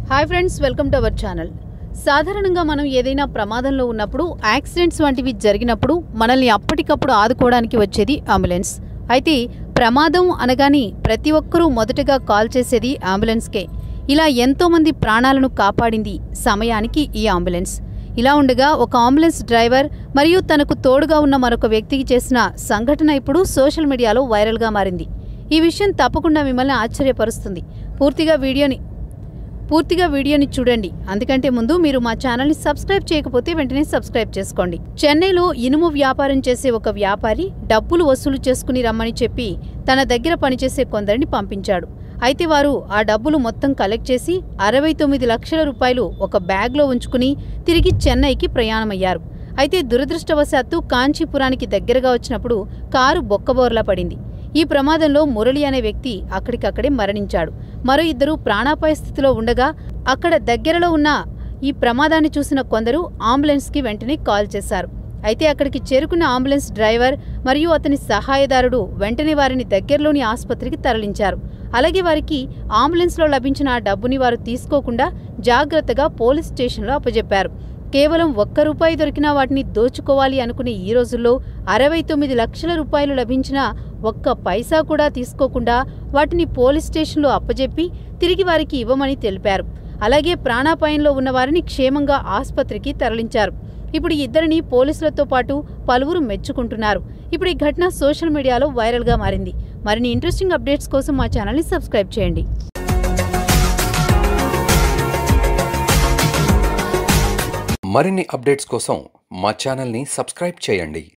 hi friends welcome to our channel సాధారణంగా మనం ఏదైనా ప్రమాదంలో ఉన్నప్పుడు యాక్సిడెంట్స్ వంటివి జరిగినప్పుడు మనల్ని అప్పటికప్పుడు ఆదుకోవడానికి వచ్చేది అంబులెన్స్ అయితే ప్రమాదం అనగానే ప్రతి ఒక్కరూ మొదటగా కాల్ చేసేది అంబులెన్స్కే ఇలా ఎంతో మంది ప్రాణాలను కాపాడింది సమయానికి ఈ అంబులెన్స్ ఇలా ఉండగా ఒక అంబులెన్స్ డ్రైవర్ మరియు తనకు తోడుగా ఉన్న మరొక వ్యక్తికి చేసిన సంఘటన ఇప్పుడు సోషల్ మీడియాలో వైరల్గా మారింది ఈ విషయం తప్పకుండా మిమ్మల్ని ఆశ్చర్యపరుస్తుంది పూర్తిగా వీడియోని పూర్తిగా వీడియోని చూడండి అందుకంటే ముందు మీరు మా ఛానల్ని సబ్స్క్రైబ్ చేయకపోతే వెంటనే సబ్స్క్రైబ్ చేసుకోండి చెన్నైలో ఇనుము వ్యాపారం చేసే ఒక వ్యాపారి డబ్బులు వసూలు చేసుకుని రమ్మని చెప్పి తన దగ్గర పనిచేసే కొందరిని పంపించాడు అయితే వారు ఆ డబ్బులు మొత్తం కలెక్ట్ చేసి అరవై తొమ్మిది లక్షల రూపాయలు ఒక బ్యాగ్లో ఉంచుకుని తిరిగి చెన్నైకి ప్రయాణమయ్యారు అయితే దురదృష్టవశాత్తు కాంచీపురానికి దగ్గరగా వచ్చినప్పుడు కారు బొక్కబోర్లా పడింది ఈ ప్రమాదంలో మురళి అనే వ్యక్తి అక్కడికక్కడే మరణించాడు మరో ఇద్దరు ప్రాణాపాయ స్థితిలో ఉండగా అక్కడ దగ్గరలో ఉన్న ఈ ప్రమాదాన్ని చూసిన కొందరు అంబులెన్స్కి వెంటనే కాల్ చేశారు అయితే అక్కడికి చేరుకున్న అంబులెన్స్ డ్రైవర్ మరియు అతని సహాయదారుడు వెంటనే వారిని దగ్గరలోని ఆసుపత్రికి తరలించారు అలాగే వారికి అంబులెన్స్లో లభించిన ఆ డబ్బుని వారు తీసుకోకుండా జాగ్రత్తగా పోలీస్ స్టేషన్లో అప్పజెప్పారు కేవలం ఒక్క రూపాయి దొరికినా వాటిని దోచుకోవాలి అనుకునే ఈ రోజుల్లో అరవై తొమ్మిది లక్షల రూపాయలు లభించినా ఒక్క పైసా కూడా తీసుకోకుండా వాటిని పోలీస్ స్టేషన్లో అప్పజెప్పి తిరిగి వారికి ఇవ్వమని తెలిపారు అలాగే ప్రాణాపాయంలో ఉన్న వారిని క్షేమంగా ఆసుపత్రికి తరలించారు ఇప్పుడు ఈ ఇద్దరిని పోలీసులతో పాటు పలువురు మెచ్చుకుంటున్నారు ఇప్పుడు ఈ ఘటన సోషల్ మీడియాలో వైరల్గా మారింది మరిన్ని ఇంట్రెస్టింగ్ అప్డేట్స్ కోసం మా ఛానల్ని సబ్స్క్రైబ్ చేయండి మరిన్ని అప్డేట్స్ కోసం మా ఛానల్ని సబ్స్క్రైబ్ చేయండి